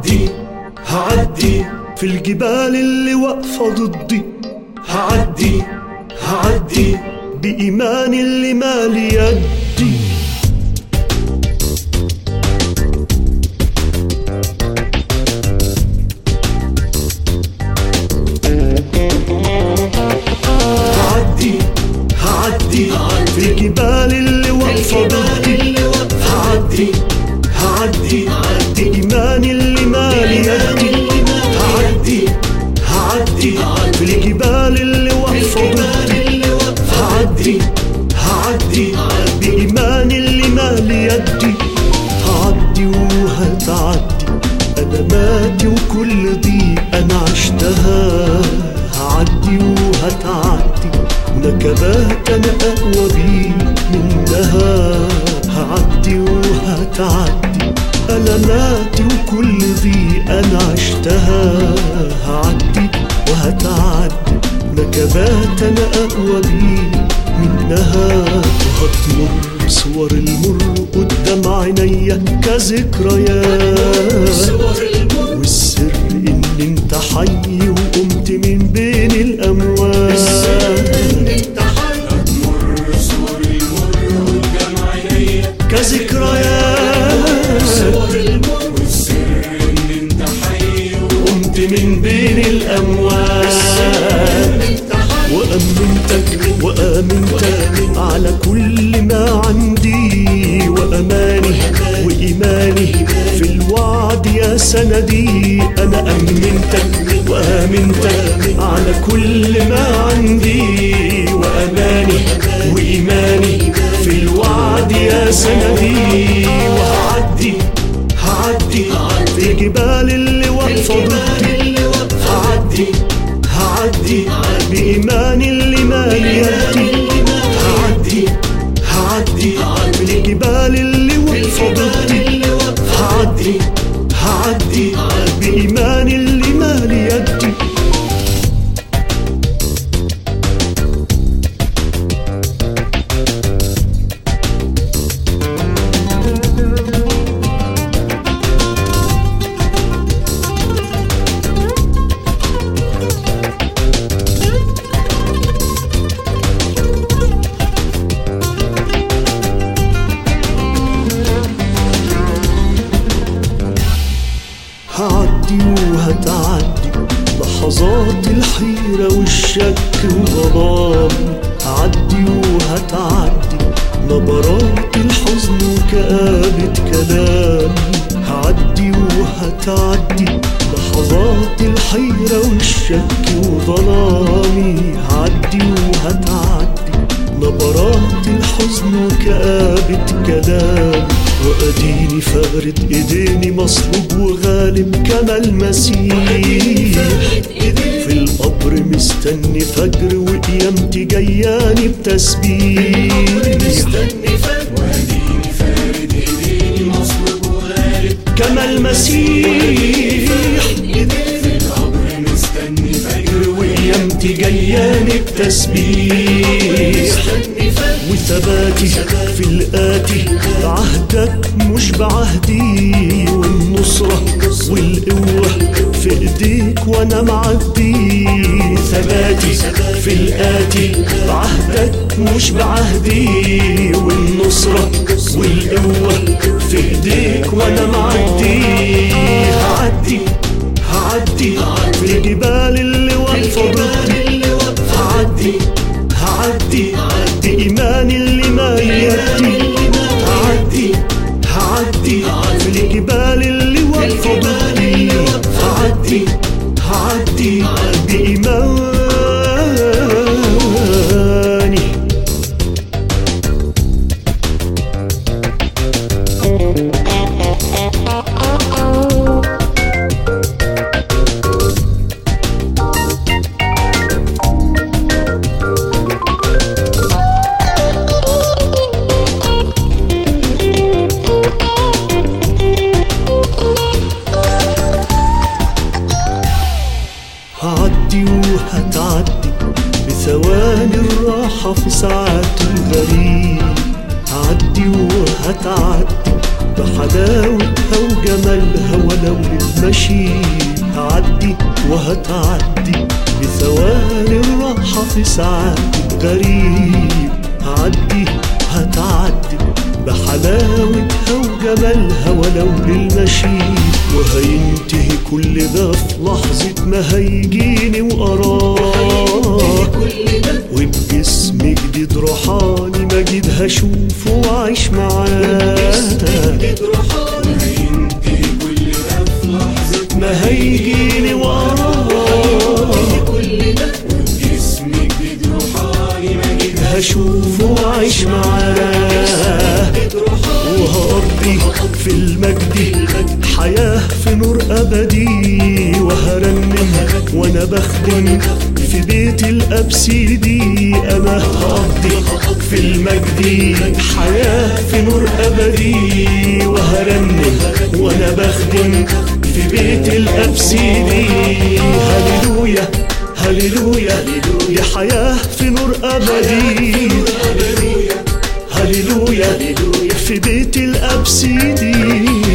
هعدي هعدي في الجبال اللي واقفة ضدي هعدي هعدي بإيماني اللي مالي يدي هعدي هعدي في الجبال اللي واقفة ضدي هعدي هعدي بإيماني اللي مالي يدي هعدي هعدي في الجبال اللي واقفة ضدي هعدي هعدي بإيماني اللي مالي يدي هعدي وهتعدي ألماتي وكل ضيق أنا عشتها هعدي وهتعدي ونكبات أنا أقوى بيه منها هعدي وهتعدي ألماتي وكل ضيق أنا عشتها هعدي وهتعدي نكبات أنا أقوى بيه منها وهتمر صور المر قدام عينيا كذكريات والسر ان انت حي وقمت من بين الاموات كذكريات قمت من بين الاموات وأمنتك وآمنتك على كل ما عندي وأماني وإيماني في الوعد يا سندي أنا أمنتك وآمنتك على كل ما عندي وأماني وإيماني في الوعد يا سندي وهعدي هعدي في جبال اللي واقفة ضدي هعدي هعدي بإيماني اللي مالي يدي هعدي هعدي في الجبال اللي واقفة ضدي هعدي هعدي بإيماني اللي مالي يدي هعدي وهتعدي لحظات الحيرة والشك وظلام هعدي وهتعدي نبرات الحزن وكآبة كلام هعدي وهتعدي لحظات الحيرة والشك وظلامي هعدي وهتعدي نبرات الحزن وكآبة كلام وأديني فارد إيديني مصلوب وغالب كما المسيح في القبر مستني فجر وقيامتي جياني بتسبيح كما المسيح وقيامتي جياني بتسبيح وثباتي في الآتي بعهدك مش بعهدي والنصرة والقوة في ايديك وانا معدي ثباتي في الآتي بعهدك مش بعهدي والنصرة والقوة في ايديك وانا معدي هعدي هعدي في الجبال اللي واقفة ضدي هعدي هعدي بإيماني اللي ما يدي هعدي هعدي في الجبال اللي واقفة ضدي هعدي هعدي بإيماني هعدي وهتعدي بثواني الراحة في ساعات الغريب هعدي وهتعدي بحلاوتها وجمالها ولو لله مشيت هعدي وهتعدي بثواني الراحة في ساعات غريب هعدي هتعدي بحلاوتها وجمالها ولو للمشي وهينتهي كل ده في لحظة ما هيجيني وأراه وبجسم جديد روحاني مجيد هشوفه وأعيش معاه ما هيجيني وأراه هشوفه وأعيش معاه وهقضي في المجد حياة في نور أبدي وهرنم وأنا بخدم في بيت الأبسيدي أنا هقضي في المجد حياة في نور أبدي وهرنم وأنا بخدم في بيت الأبسيدي هللويا هللويا يا حياة في نور أبدي هللويا في بيت الأبسيدي